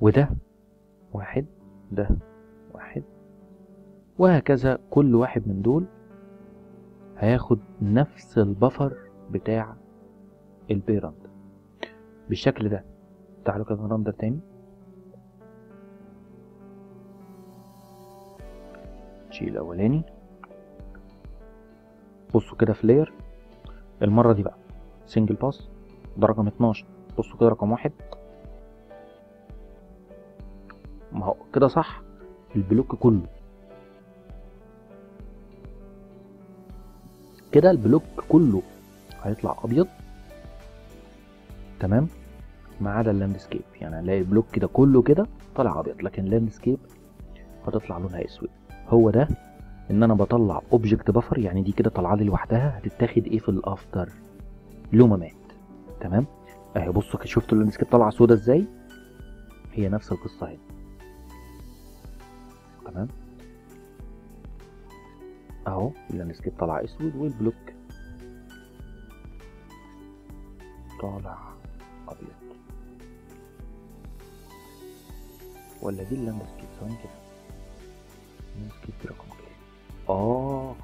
وده واحد ده واحد وهكذا كل واحد من دول هياخد نفس البفر بتاع البيرنت بالشكل ده تعالوا كده نرندر تاني نشيل الاولاني بصوا كده في لاير المرة دي بقى سنجل باس ده رقم 12 بصوا كده رقم واحد ما هو كده صح البلوك كله كده البلوك كله هيطلع ابيض تمام ما عدا اللاندسكيب يعني هنلاقي البلوك كده كله كده طالع ابيض لكن اللاندسكيب هتطلع لونها اسود هو ده ان انا بطلع اوبجكت بفر يعني دي كده طالعه لي لوحدها هتتاخد ايه في الافتر لومامات تمام اهي بصوا كده شفتوا اللاندسكيب طالعه سودا ازاي هي نفس القصه اهي تمام اهو اللاندسكيب طالع اسود والبلوك طالع ابيض ولا دي اللاندسكيب ثواني كده اللاندسكيب دي رقم كام اه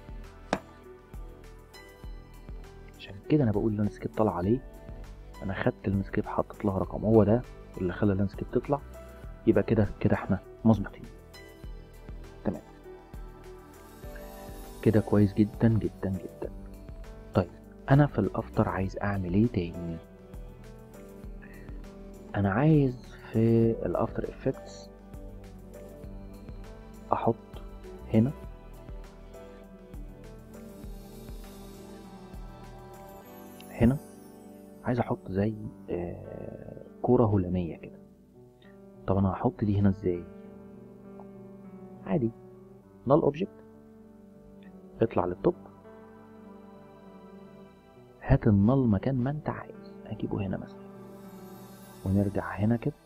عشان كده انا بقول اللاندسكيب طالع عليه انا خدت اللاندسكيب حطيت لها رقم هو ده اللي خلى اللاندسكيب تطلع يبقى كده كده احنا مظبوطين تمام كده كويس جدا جدا جدا طيب انا في الافتر عايز اعمل ايه تاني انا عايز في الافتر افكتس احط هنا هنا عايز احط زي آه، كورة هلامية كده طب انا هحط دي هنا ازاي عادي null object اطلع للتوب هات النل مكان ما انت عايز اجيبه هنا مثلا ونرجع هنا كده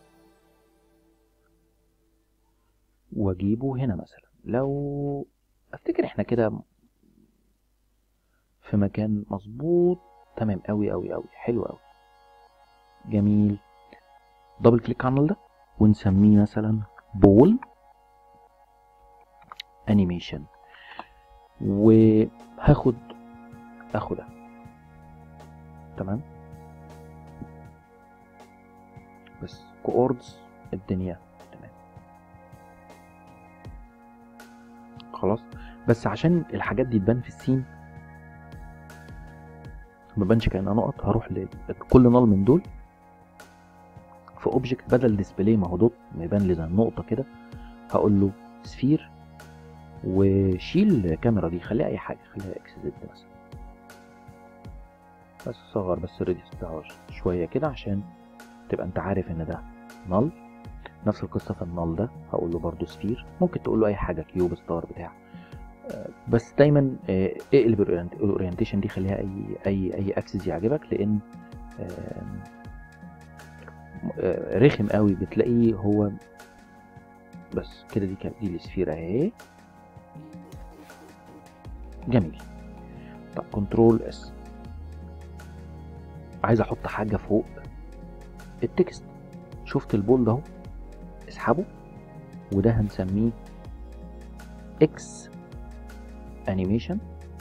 واجيبه هنا مثلا لو افتكر احنا كده في مكان مظبوط تمام قوي قوي قوي حلو قوي جميل دبل كليك على ده ونسميه مثلا بول انيميشن وهاخد اخد ده تمام بس كوردز الدنيا تمام خلاص بس عشان الحاجات دي تبان في السين ما بانش كانها نقط هروح لكل نال من دول في اوبجكت بدل ديسبلاي ما هو دوت ما يبان لي زي النقطه كده هقول له سفير وشيل الكاميرا دي خليها اي حاجه خليها اكس زد مثلا بس صغر بس الريديوس بتاعه شويه كده عشان تبقى انت عارف ان ده نل نفس القصه في النل ده هقول له برضو سفير ممكن تقول له اي حاجه كيوب ستار بتاع آه، بس دايما آه، اقلب الأورينت- الاورينتيشن دي خليها اي اي اي اكسس يعجبك لان آم، آه، رخم قوي بتلاقيه هو بس كده دي كانت دي السفير اهي جميل طب كنترول اس عايز احط حاجه فوق التكست شفت البول ده اهو اسحبه وده هنسميه اكس انيميشن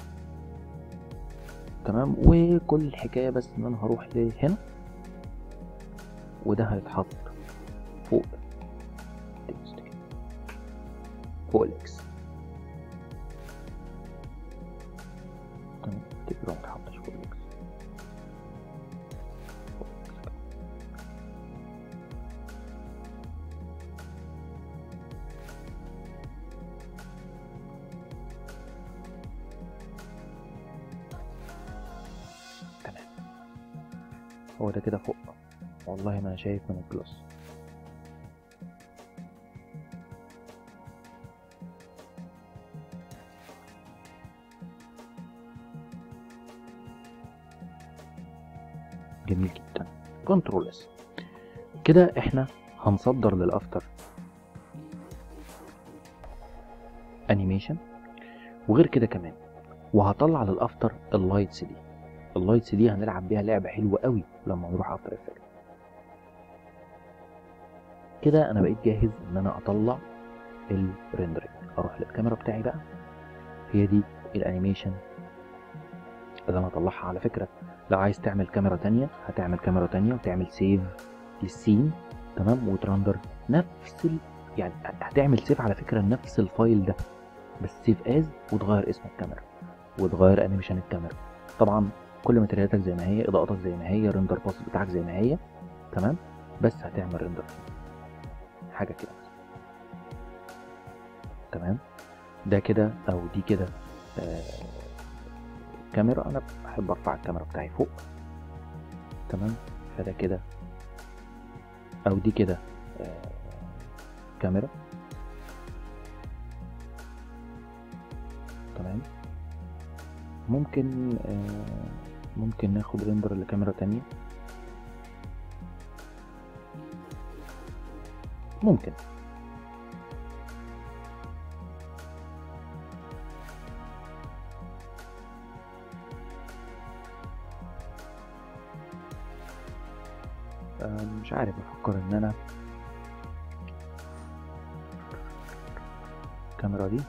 تمام وكل الحكايه بس ان انا هروح لهنا وده هيتحط فوق التكست كده. فوق الاكس تمام تقدر ما تحطش فوق الاكس فوق الإكس كده. تمام هو ده كده فوق والله ما انا شايف من البلس جميل جدا كنترول اس كده احنا هنصدر للافتر انيميشن وغير كده كمان وهطلع للافتر اللايتس دي اللايتس دي هنلعب بيها لعبه حلوه قوي لما نروح افتر افكت كده انا بقيت جاهز ان انا اطلع الريندرنج اروح للكاميرا بتاعي بقى هي دي الانيميشن اللي انا هطلعها على فكره لو عايز تعمل كاميرا تانية هتعمل كاميرا تانية وتعمل سيف للسين تمام وترندر نفس ال... يعني هتعمل سيف على فكره نفس الفايل ده بس سيف از وتغير اسم الكاميرا وتغير انيميشن الكاميرا طبعا كل ماتريالاتك زي ما هي اضاءتك زي ما هي ريندر باس بتاعك زي ما هي تمام بس هتعمل ريندر حاجه كده مثلا تمام ده كده او دي كده آه كاميرا انا بحب ارفع الكاميرا بتاعي فوق تمام فده كده او دي كده آه كاميرا تمام ممكن آه ممكن ناخد ريندر لكاميرا تانية ممكن آه مش عارف بفكر ان انا الكاميرا دي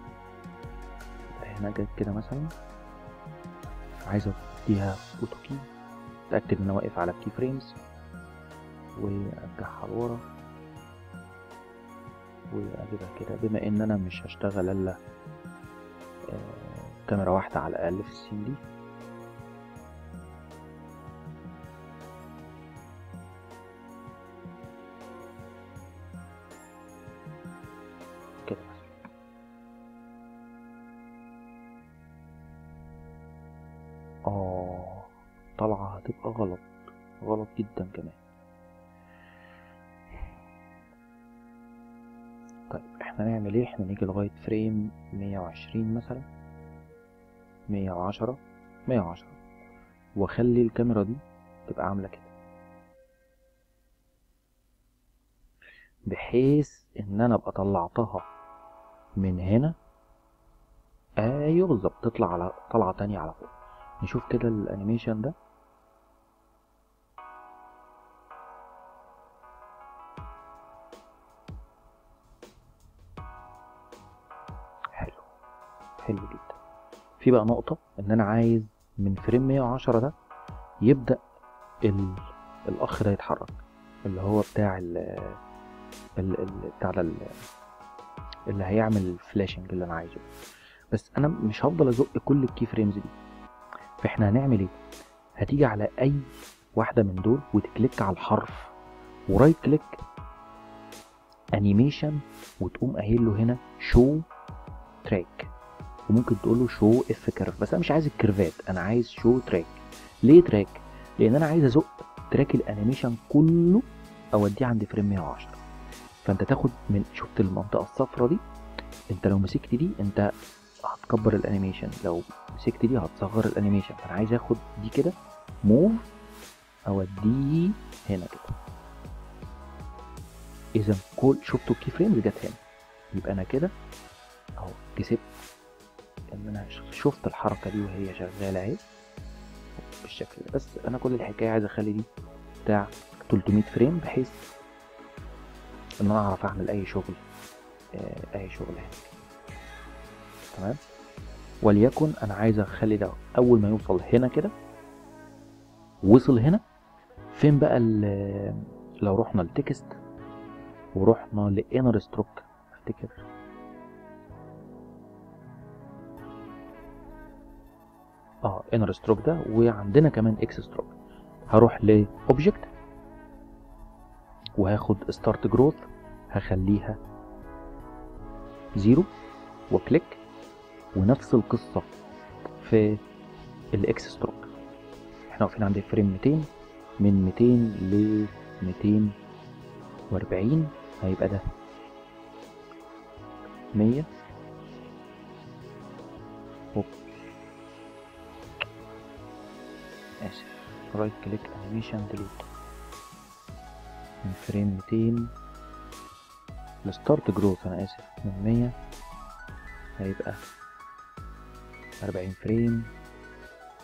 هنا جت كده مثلا عايز اديها اوتو كي اتاكد ان انا واقف على الكي فريمز وارجعها لورا واجيبها كده بما ان انا مش هشتغل الا آه كاميرا واحدة على الاقل في السين دي كده مثلا اه طلعة هتبقى غلط غلط جدا كمان طيب احنا نعمل ايه احنا نيجي لغاية فريم مية وعشرين مثلا مية وعشرة مية وعشرة واخلي الكاميرا دي تبقى عاملة كده بحيث ان انا ابقى طلعتها من هنا ايوه بالظبط تطلع على طلعة تانية على فوق نشوف كده الانيميشن ده حلو حلو جدا في بقى نقطة ان انا عايز من فريم 110 ده يبدأ ال... الاخ ده يتحرك اللي هو بتاع ال ال... ال... بتاع ال... اللي هيعمل الفلاشنج اللي انا عايزه بس انا مش هفضل ازق كل الكي فريمز دي فاحنا هنعمل ايه هتيجي على اي واحدة من دول وتكليك على الحرف ورايت كليك انيميشن وتقوم قايل له هنا شو تراك وممكن تقول له شو اف كيرف بس انا مش عايز الكيرفات انا عايز شو تراك ليه تراك لان انا عايز ازق تراك الانيميشن كله اوديه عند فريم 110 فانت تاخد من شفت المنطقه الصفراء دي انت لو مسكت دي انت هتكبر الانيميشن لو مسكت دي هتصغر الانيميشن فانا عايز اخد دي كده موف اوديه هنا كده اذا كل شفتوا الكي فريمز جت هنا يبقى انا كده اهو كسبت ان انا شفت الحركه دي وهي شغاله اهي بالشكل ده بس انا كل الحكايه عايز اخلي دي بتاع 300 فريم بحيث ان انا اعرف اعمل اي شغل آه اي شغل هنا تمام وليكن انا عايز اخلي ده اول ما يوصل هنا كده وصل هنا فين بقى لو رحنا لتكست ورحنا لانر ستروك افتكر اه انر ستروك ده وعندنا كمان اكس ستروك هروح لاوبجكت وهاخد ستارت جروث هخليها زيرو وكليك ونفس القصة في الاكس ستروك احنا واقفين عند فريم 200 من 200 ل 240 هيبقى ده 100 هوب اسف رايت كليك انيميشن ديليت من فريم 200 الستارت جروث انا اسف من 100 هيبقى 40 فريم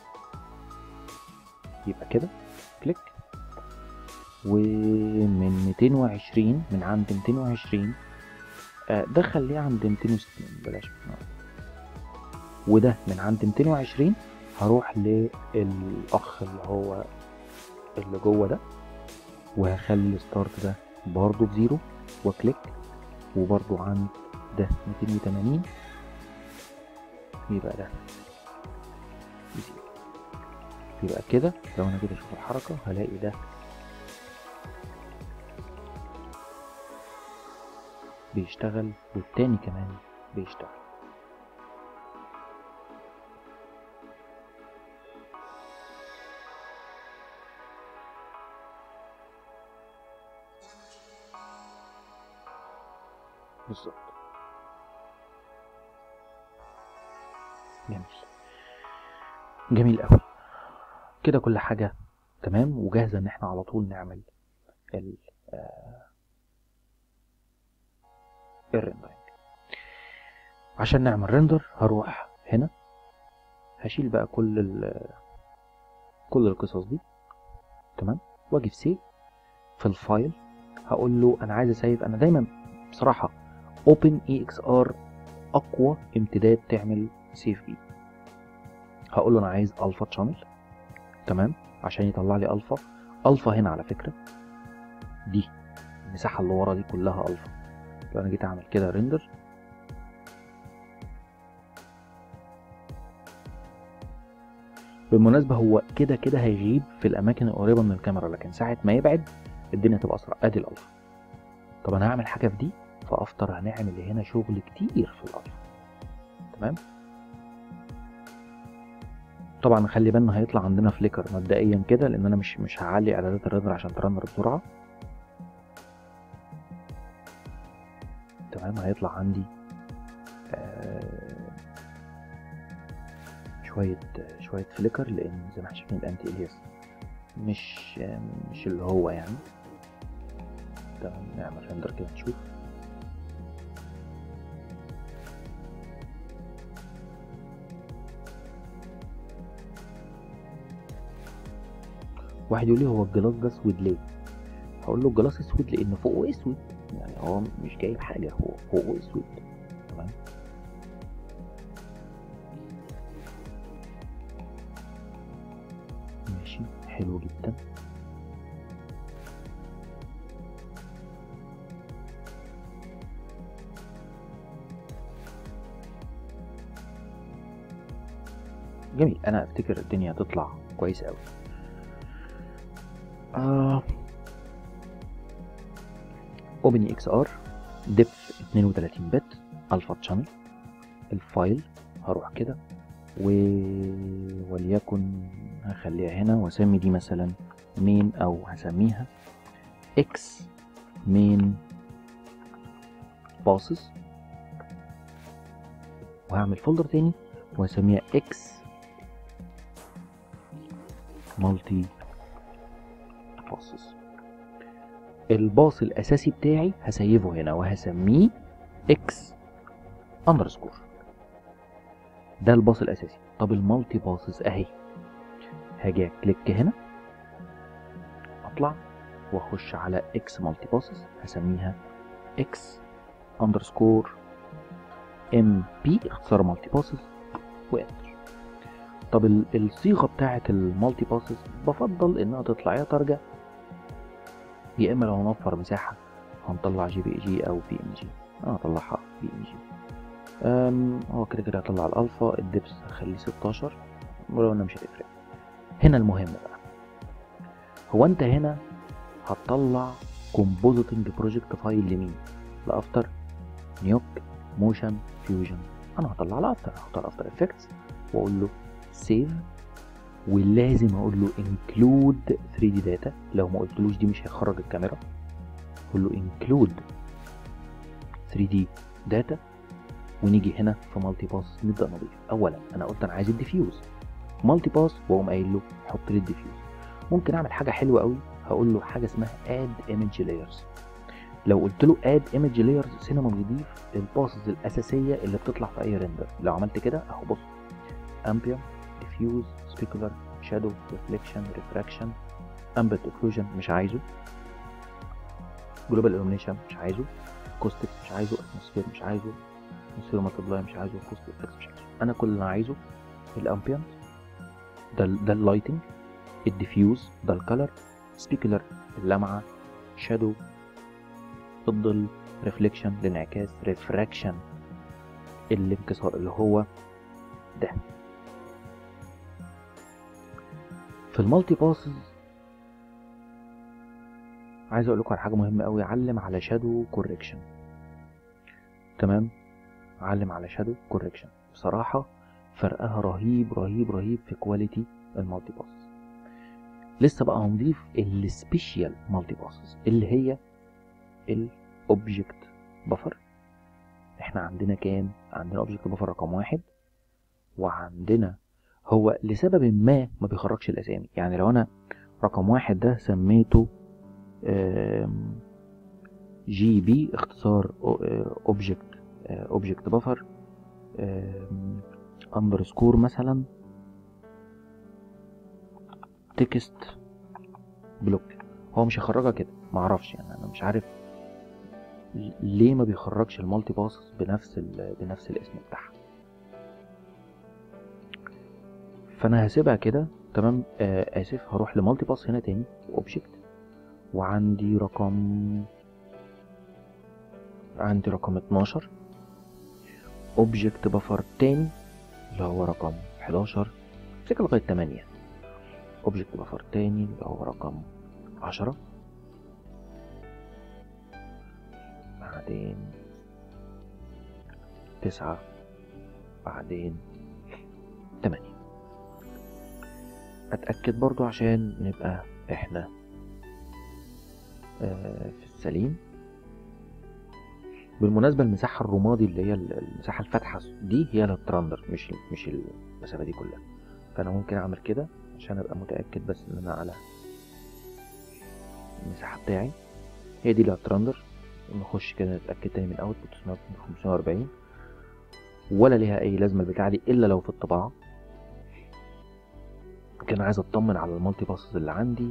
يبقى كده كليك ومن 220 من عند 220 آه، ده خليه عند 260 بلاش آه. وده من عند 220 هروح للاخ اللي هو اللي جوه ده وهخلي الستارت ده برضه بزيرو واكليك وبرضه عند ده 280 يبقى ده بزيرو يبقى كده لو انا كده اشوف الحركة هلاقي ده بيشتغل والتاني كمان بيشتغل بالظبط جميل جميل قوي كده كل حاجة تمام وجاهزة ان احنا على طول نعمل ال آه، الريندرنج عشان نعمل ريندر هروح هنا هشيل بقى كل ال كل القصص دي تمام واجي في سيف في الفايل هقول له انا عايز اسيف انا دايما بصراحه اوبن اي اكس ار اقوى امتداد تعمل سيف بيه هقول له انا عايز الفا تشانل تمام عشان يطلع لي الفا الفا هنا على فكره دي المساحه اللي ورا دي كلها الفا لو انا جيت اعمل كده ريندر بالمناسبة هو كده كده هيغيب في الأماكن القريبة من الكاميرا لكن ساعة ما يبعد الدنيا تبقى أسرع أدي الألفا طب أنا هعمل حاجة في دي فأفتر هنعمل هنا شغل كتير في الألفا تمام طبعا خلي بالنا هيطلع عندنا فليكر مبدئيا كده لأن أنا مش مش هعلي إعدادات الريندر عشان ترندر بسرعة تمام هيطلع عندي آه شوية شوية فليكر لأن زي ما احنا شايفين الأنتي إلياس مش مش اللي هو يعني تمام نعمل ريندر كده نشوف واحد يقول لي هو الجلاس ده اسود ليه؟ هقول له الجلاس اسود لان فوقه اسود يعني هو مش جايب حاجه هو فوقه اسود تمام ماشي حلو جدا جميل انا افتكر الدنيا هتطلع كويس قوي آه اوبن اكس ار ديبث 32 بت الفا تشانل الفايل هروح كده و... وليكن هخليها هنا واسمي دي مثلا مين او هسميها اكس مين باسز وهعمل فولدر تاني وهسميها اكس مالتي باسز الباص الاساسي بتاعي هسيبه هنا وهسميه اكس اندرسكور ده الباص الاساسي طب المالتي باسز اهي هاجي كليك هنا اطلع واخش على اكس مالتي باسز هسميها اكس اندرسكور ام بي اختصار مالتي باسز وانتر طب ال- الصيغه بتاعه المالتي باسز بفضل انها تطلع يا ترجع يا اما لو هنوفر مساحه هنطلع جي بي جي او بي ام جي انا هطلعها بي ام جي أم، هو كده كده هطلع الالفا الدبس هخليه 16 ولو انها مش هتفرق هنا المهم بقى هو انت هنا هتطلع كومبوزيتنج بروجكت فايل لمين لافتر نيوك موشن فيوجن انا هطلع لافتر هختار افتر افكتس واقول له سيف ولازم اقول له انكلود 3 دي داتا لو ما قلتلوش دي مش هيخرج الكاميرا اقول له انكلود 3 دي داتا ونيجي هنا في مالتي باس نبدا نضيف اولا انا قلت انا عايز الديفيوز مالتي باس واقوم قايل له حط لي الديفيوز ممكن اعمل حاجه حلوه قوي هقول له حاجه اسمها اد ايمج لايرز لو قلت له اد ايمج لايرز سينما بيضيف الباسز الاساسيه اللي بتطلع في اي ريندر لو عملت كده اهو بص امبيوم ديفيوز سبيكولار شادو ريفليكشن ريفراكشن امبت اوكلوجن مش عايزه جلوبال illumination مش عايزه كوستكس مش عايزه اتموسفير مش عايزه اتموسفير مالتبلاي مش عايزه كوست افكتس مش عايزه انا كل اللي انا عايزه الامبيانت ده ال ده اللايتنج الديفيوز ده الكالر سبيكولر اللمعه شادو الظل ريفليكشن الانعكاس ريفراكشن الانكسار اللي هو ده في المالتي باسز عايز اقول لكم على حاجه مهمه قوي علم على شادو كوركشن تمام علم على شادو كوركشن بصراحه فرقها رهيب رهيب رهيب في كواليتي المالتي باسز لسه بقى هنضيف السبيشال مالتي باسز اللي هي الاوبجكت بفر احنا عندنا كام عندنا اوبجكت بفر رقم واحد وعندنا هو لسبب ما ما بيخرجش الاسامي يعني لو انا رقم واحد ده سميته جي بي اختصار اوبجكت اوبجكت بفر اندرسكور مثلا تكست بلوك هو مش هيخرجها كده معرفش يعني انا مش عارف ليه ما بيخرجش المالتي باس بنفس بنفس الاسم بتاعها فانا هسيبها كده تمام آه اسف هروح لمالتي باس هنا تاني اوبجكت وعندي رقم عندي رقم 12 اوبجكت بفر تاني اللي هو رقم 11 امسك لغايه 8 اوبجكت بفر تاني اللي هو رقم 10 بعدين تسعة بعدين تمانية اتأكد برضو عشان نبقى احنا آه في السليم بالمناسبة المساحة الرمادي اللي هي المساحة الفاتحة دي هي للترندر مش مش المسافة دي كلها فأنا ممكن أعمل كده عشان أبقى متأكد بس إن أنا على المساحة بتاعي هي دي للترندر نخش كده نتأكد تاني من اوتبوت 540 ولا ليها أي لازمة البتاعة دي إلا لو في الطباعة كان عايز أطمن على المالتي باسز اللي عندي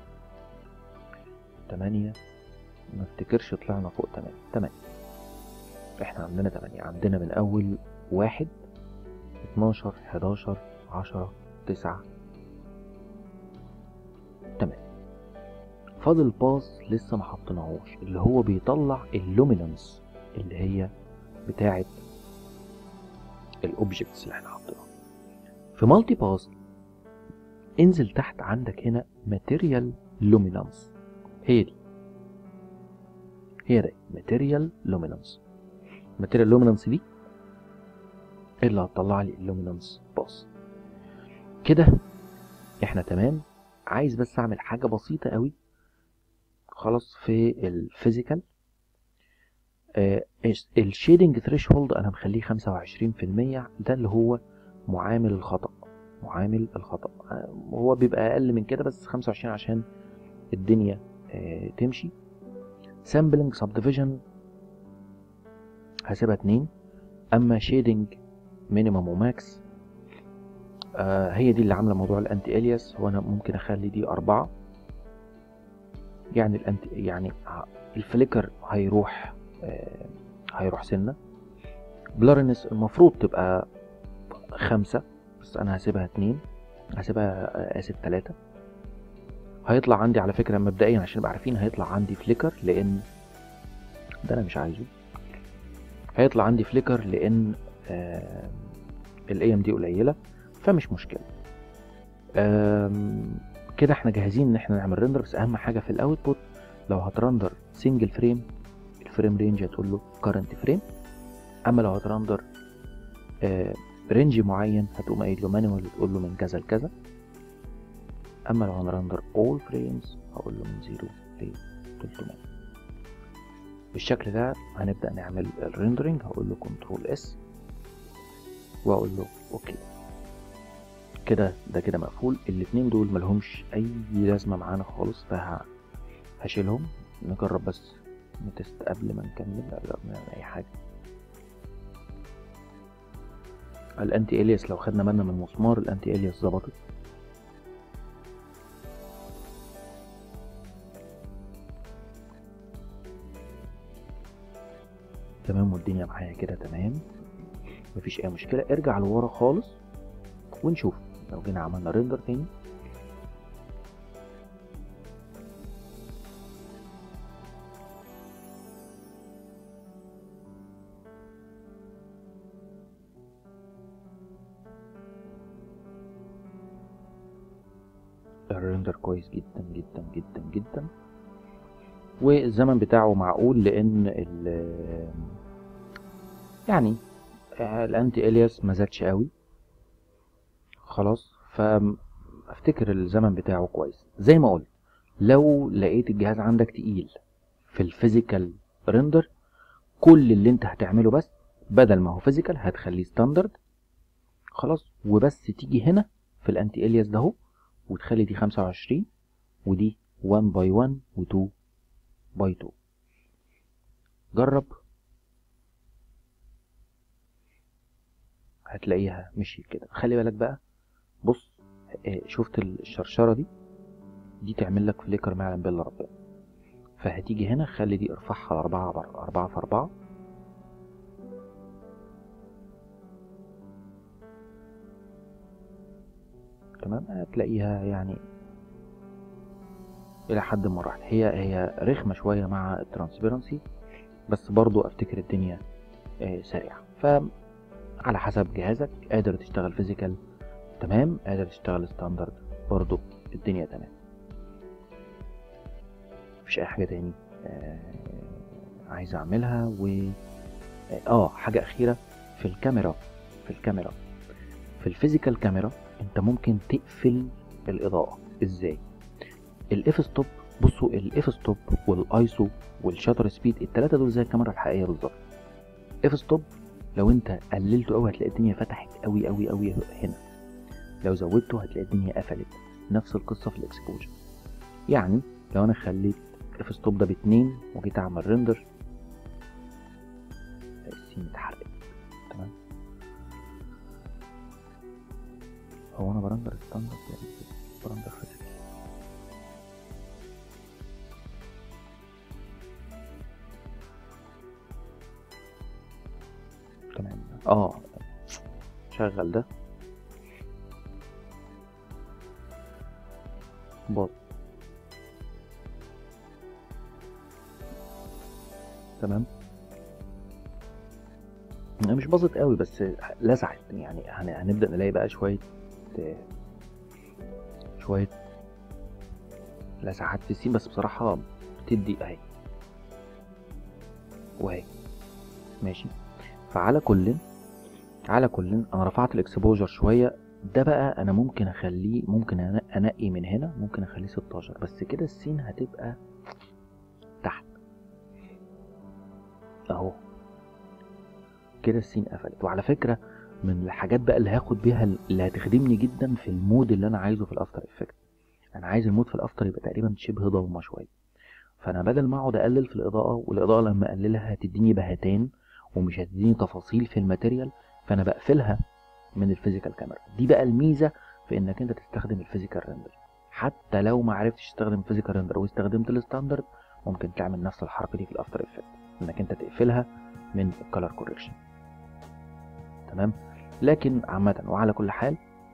تمانية ما افتكرش طلعنا فوق تمانية تمانية احنا عندنا تمانية عندنا من أول واحد اتناشر حداشر عشرة تسعة تمانية فاضل باس لسه ما حطيناهوش اللي هو بيطلع اللومينانس اللي هي بتاعه الاوبجكتس اللي احنا حاطينها في مالتي باس انزل تحت عندك هنا ماتيريال لومينانس هي دي هي دي ماتيريال لومينانس ماتيريال لومينانس دي اللي هتطلع لي اللومينانس باس كده احنا تمام عايز بس اعمل حاجه بسيطه قوي خلاص في الفيزيكال آه الشيدنج ثريشولد انا مخليه 25% ده اللي هو معامل الخطأ معامل الخطأ آه هو بيبقى اقل من كده بس 25 عشان الدنيا آه تمشي سامبلنج سبديفيجن هسيبها 2 اما شيدنج مينيمم وماكس آه هي دي اللي عامله موضوع الانتي الياس وانا ممكن اخلي دي أربعة يعني الانتي يعني الفليكر هيروح آه هيروح سنة بلارنس المفروض تبقى خمسة بس انا هسيبها اتنين هسيبها آه اسف تلاتة هيطلع عندي على فكرة مبدئيا عشان نبقى عارفين هيطلع عندي فليكر لان ده انا مش عايزه هيطلع عندي فليكر لان آه الاي ام دي قليله فمش مشكله كده احنا جاهزين ان احنا نعمل ريندر بس اهم حاجه في الاوتبوت لو هترندر سنجل فريم الفريم رينج هتقول له كارنت فريم اما لو هترندر آه رينج معين هتقوم قايل له مانوال وتقول له من كذا لكذا اما لو هنرندر اول فريمز هقول له من 0 ل 300 بالشكل ده هنبدا نعمل الريندرنج هقول له كنترول اس واقول له اوكي كده ده كده مقفول الاتنين دول ملهمش اي لازمه معانا خالص فهشيلهم نجرب بس نتست قبل ما نكمل قبل ما نعمل اي حاجه الانتي الياس لو خدنا بالنا من المسمار الانتي الياس ظبطت تمام والدنيا معايا كده تمام مفيش اي مشكله ارجع لورا خالص ونشوف لو جينا عملنا ريندر تاني الريندر كويس جدا جدا جدا جدا والزمن بتاعه معقول لان ال يعني الانتي الياس ما زادش قوي خلاص فافتكر الزمن بتاعه كويس زي ما قلت لو لقيت الجهاز عندك تقيل في الفيزيكال ريندر كل اللي انت هتعمله بس بدل ما هو فيزيكال هتخليه ستاندرد خلاص وبس تيجي هنا في الانتي الياس ده اهو وتخلي دي خمسة وعشرين ودي 1 باي 1 و 2 باي 2 جرب هتلاقيها مشيت كده خلي بالك بقى بص شفت الشرشرة دي دي تعمل لك فليكر ما يعلم بالله ربنا فهتيجي هنا خلي دي ارفعها لأربعة أربعة في أربعة تمام هتلاقيها يعني الى حد ما راحت هي هي رخمه شويه مع الترانسبيرنسي بس برضو افتكر الدنيا آه سريعه فعلى حسب جهازك قادر تشتغل فيزيكال تمام قادر تشتغل ستاندرد برضو الدنيا تمام مفيش اي حاجه تاني آه عايز اعملها و اه حاجه اخيره في الكاميرا في الكاميرا في الفيزيكال كاميرا انت ممكن تقفل الاضاءه ازاي الاف ستوب بصوا الاف ستوب والايسو والشاتر سبيد التلاته دول زي الكاميرا الحقيقيه بالظبط اف ستوب لو انت قللته قوي هتلاقي الدنيا فتحت قوي قوي قوي هنا لو زودته هتلاقي الدنيا قفلت نفس القصه في الاكسبوجر يعني لو انا خليت اف ستوب ده باتنين وجيت اعمل ريندر السين اتحرقت تمام هو انا برندر ستاندرد يعني برندر فيزيكال تمام اه شغل ده باظ تمام مش باظت قوي بس لسعت يعني هنبدا نلاقي بقى شويه شويه لسعات في السين بس بصراحه بتدي اهي وهي ماشي فعلى كل على كل انا رفعت الاكسبوجر شويه ده بقى انا ممكن اخليه ممكن انقي من هنا ممكن اخليه 16 بس كده السين هتبقى تحت اهو كده السين قفلت وعلى فكره من الحاجات بقى اللي هاخد بيها اللي هتخدمني جدا في المود اللي انا عايزه في الافتر افكت انا عايز المود في الافتر يبقى تقريبا شبه ضلمه شويه فانا بدل ما اقعد اقلل في الاضاءه والاضاءه لما اقللها هتديني بهتان ومش هتديني تفاصيل في الماتيريال فانا بقفلها من الفيزيكال كاميرا دي بقى الميزه في انك انت تستخدم الفيزيكال ريندر حتى لو ما عرفتش تستخدم الفيزيكال ريندر واستخدمت الستاندرد ممكن تعمل نفس الحركه دي في الافتر افكت انك انت تقفلها من الكالر كوريكشن تمام لكن عامة وعلى كل حال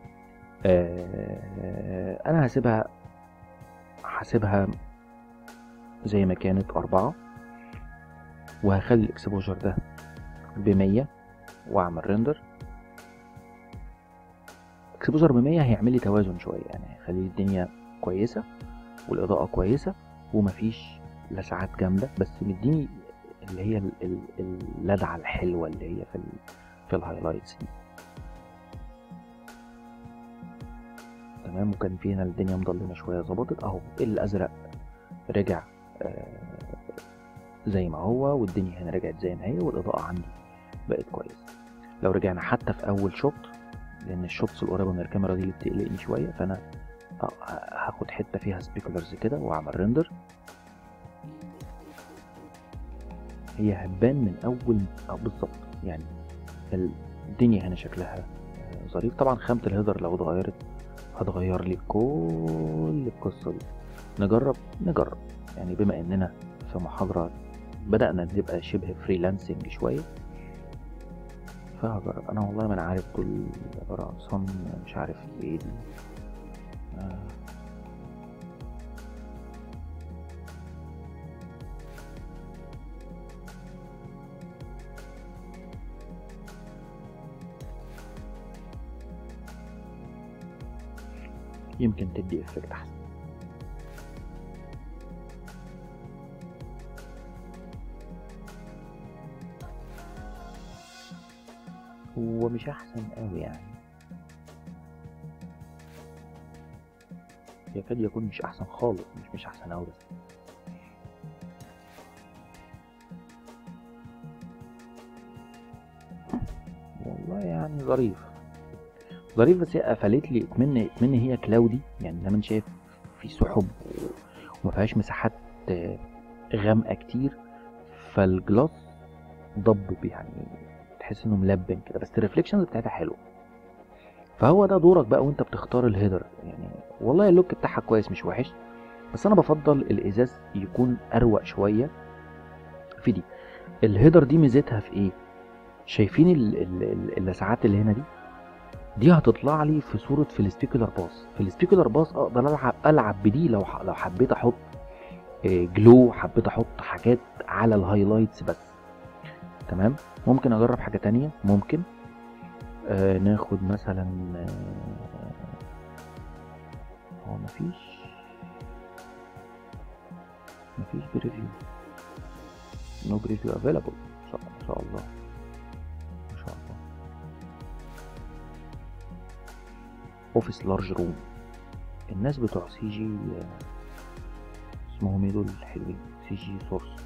آه انا هسيبها هسيبها زي ما كانت أربعة وهخلي الاكسبوجر ده بمية واعمل ريندر اكسبوجر بمية هيعمل لي توازن شوية يعني هيخلي الدنيا كويسة والإضاءة كويسة ومفيش لسعات جامدة بس مديني اللي هي اللدعة الحلوة اللي هي في ال في الهايلايتس دي تمام وكان في هنا الدنيا مضلمة شوية ظبطت اهو الازرق رجع آه زي ما هو والدنيا هنا رجعت زي ما هي والاضاءة عندي بقت كويس لو رجعنا حتى في اول شوط لان الشوتس القريبة من الكاميرا دي اللي بتقلقني شوية فانا آه هاخد حتة فيها سبيكولرز كده واعمل ريندر هي هتبان من اول او بالظبط يعني الدنيا هنا شكلها ظريف طبعا خامة الهيدر لو اتغيرت هتغير لي كل القصة دي نجرب نجرب يعني بما اننا في محاضرة بدأنا نبقى شبه فريلانسنج شوية فهجرب انا والله ما انا عارف دول رقصان مش عارف ايه دي آه. يمكن تدي افكت احسن هو مش احسن قوي يعني يكاد يكون مش احسن خالص مش مش احسن قوي بس والله يعني ظريف ظريف بس هي قفلت لي اتمنى اتمنى هي كلاودي يعني زي ما انت شايف في سحب و- وما فيهاش مساحات آه، غامقه كتير فالجلاس ضب يعني تحس انه ملبن كده بس الريفليكشنز بتاعتها حلوه فهو ده دورك بقى وانت بتختار الهيدر يعني والله اللوك بتاعها كويس مش وحش بس انا بفضل الازاز يكون اروق شويه في دي الهيدر دي ميزتها في ايه شايفين ال- ال- ال- اللسعات اللي هنا دي دي هتطلع لي في صوره في السبيكولار باص في السبيكولار باص اقدر العب العب بدي لو ح- لو حبيت احط جلو حبيت احط حاجات على الهايلايتس بس تمام ممكن اجرب حاجه تانية ممكن آه ناخد مثلا آه، هو مفيش مفيش بريفيو نو بريفيو افيلابل ما شاء الله ما شاء الله اوفيس لارج روم الناس بتوع سي جي آه، اسمهم ايه دول الحلوين سي جي سورس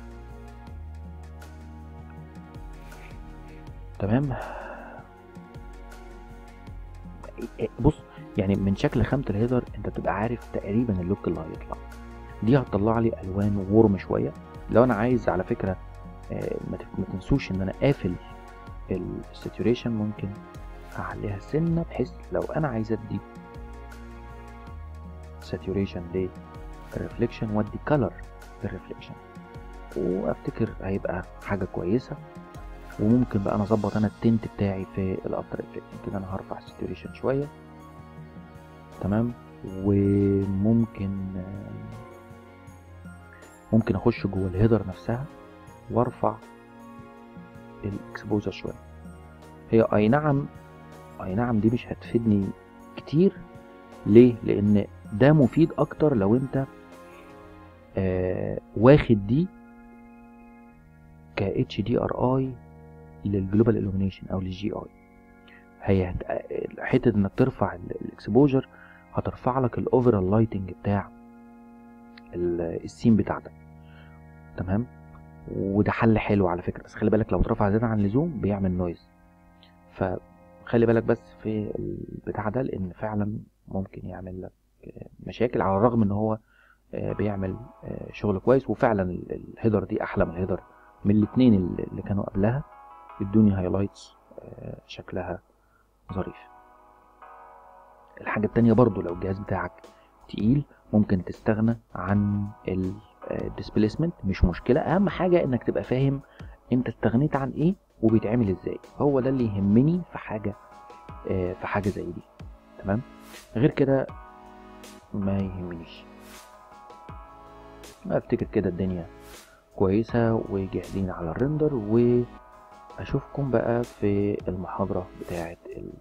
تمام بص يعني من شكل خامة الهيدر انت بتبقى عارف تقريبا اللوك اللي هيطلع دي هتطلع لي الوان وورم شويه لو انا عايز على فكره آه، ما تف- ما تنسوش ان انا قافل الساتوريشن ممكن اعليها سنه بحيث لو انا عايز ادي ساتوريشن للريفليكشن وادي كلر للريفليكشن وافتكر هيبقى حاجه كويسه وممكن بقى انا اظبط انا التنت بتاعي في الافتر افكت كده انا هرفع الساتوريشن شويه تمام وممكن آه، ممكن اخش جوه الهيدر نفسها وارفع الاكسبوجر شويه هي اي نعم اي نعم دي مش هتفيدني كتير ليه لان ده مفيد اكتر لو انت آه واخد دي ك اتش دي ار اي للجلوبال illumination او للجي اي هي هت- حته انك ترفع الاكسبوجر هترفع لك الاوفرال لايتنج بتاع ال- السين بتاعتك تمام وده حل حلو على فكره بس خلي بالك لو اترفع زياده عن اللزوم بيعمل نويز فخلي بالك بس في البتاع ده لان فعلا ممكن يعمل لك مشاكل على الرغم ان هو آه، بيعمل آه، شغل كويس وفعلا ال- الهيدر دي احلى من الهيدر من الاثنين اللي كانوا قبلها ادوني هايلايتس آه، شكلها ظريف الحاجة التانية برضو لو الجهاز بتاعك تقيل ممكن تستغنى عن الديسبيسمنت مش مشكلة اهم حاجة انك تبقى فاهم انت استغنيت عن ايه وبيتعمل ازاي هو ده اللي يهمني في حاجة آه، في حاجة زي دي تمام غير كده ما يهمنيش افتكر كده الدنيا كويسة وجاهزين على الرندر واشوفكم بقى في المحاضرة بتاعة ال